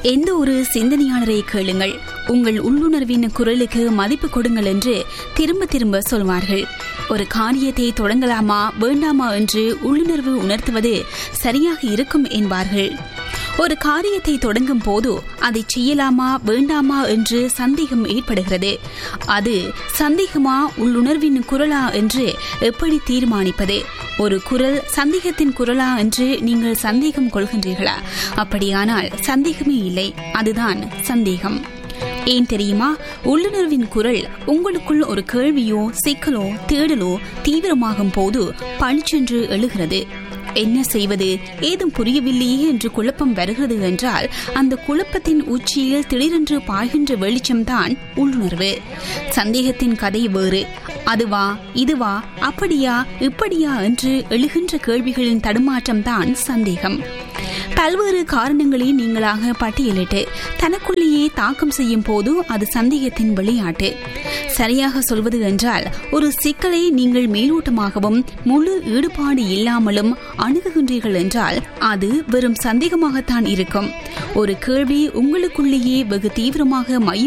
எந்த ஒரு சிந்தனையாளரை கேளுங்கள் உங்கள் உள்ளுணர்வின் குரலுக்கு மதிப்பு கொடுங்கள் என்று திரும்ப திரும்ப சொல்வார்கள் ஒரு காரியத்தை தொடங்கலாமா வேண்டாமா என்று உள்ளுணர்வு உணர்த்துவது சரியாக இருக்கும் என்பார்கள் ஒரு காரியத்தை தொடங்கும் போது அதை செய்யலாமா வேண்டாமா என்று சந்தேகம் ஏற்படுகிறது அது சந்தேகமா உள்ளுணர்வின் குரலா என்று எப்படி தீர்மானிப்பது ஒரு குரல் சந்தேகத்தின் குரலா என்று நீங்கள் சந்தேகம் கொள்கின்றீர்களா அப்படியானால் சந்தேகமே இல்லை அதுதான் சந்தேகம் ஏன் தெரியுமா உள்ளுணர்வின் குரல் உங்களுக்குள் ஒரு கேள்வியோ சிக்கலோ தேடலோ தீவிரமாகும் போது பளிச்சென்று எழுகிறது என்ன செய்வது ஏதும் புரியவில்லையே என்று குழப்பம் வருகிறது என்றால் அந்த குழப்பத்தின் உச்சியில் திடீரென்று பாய்கின்ற வெளிச்சம்தான் உள்ளுணர்வு சந்தேகத்தின் கதை வேறு அதுவா இதுவா அப்படியா இப்படியா என்று எழுகின்ற கேள்விகளின் தடுமாற்றம் தான் சந்தேகம் பல்வேறு காரணங்களை நீங்களாக பட்டியலிட்டு தனக்குள்ளேயே தாக்கம் செய்யும் போது அது சந்தேகத்தின் விளையாட்டு சரியாக சொல்வது என்றால் ஒரு சிக்கலை நீங்கள் மேலோட்டமாகவும் முழு ஈடுபாடு இல்லாமலும் அணுகுகின்றீர்கள் என்றால் அது வெறும் சந்தேகமாகத்தான் இருக்கும் ஒரு கேள்வி உங்களுக்குள்ளேயே வெகு தீவிரமாக மையம்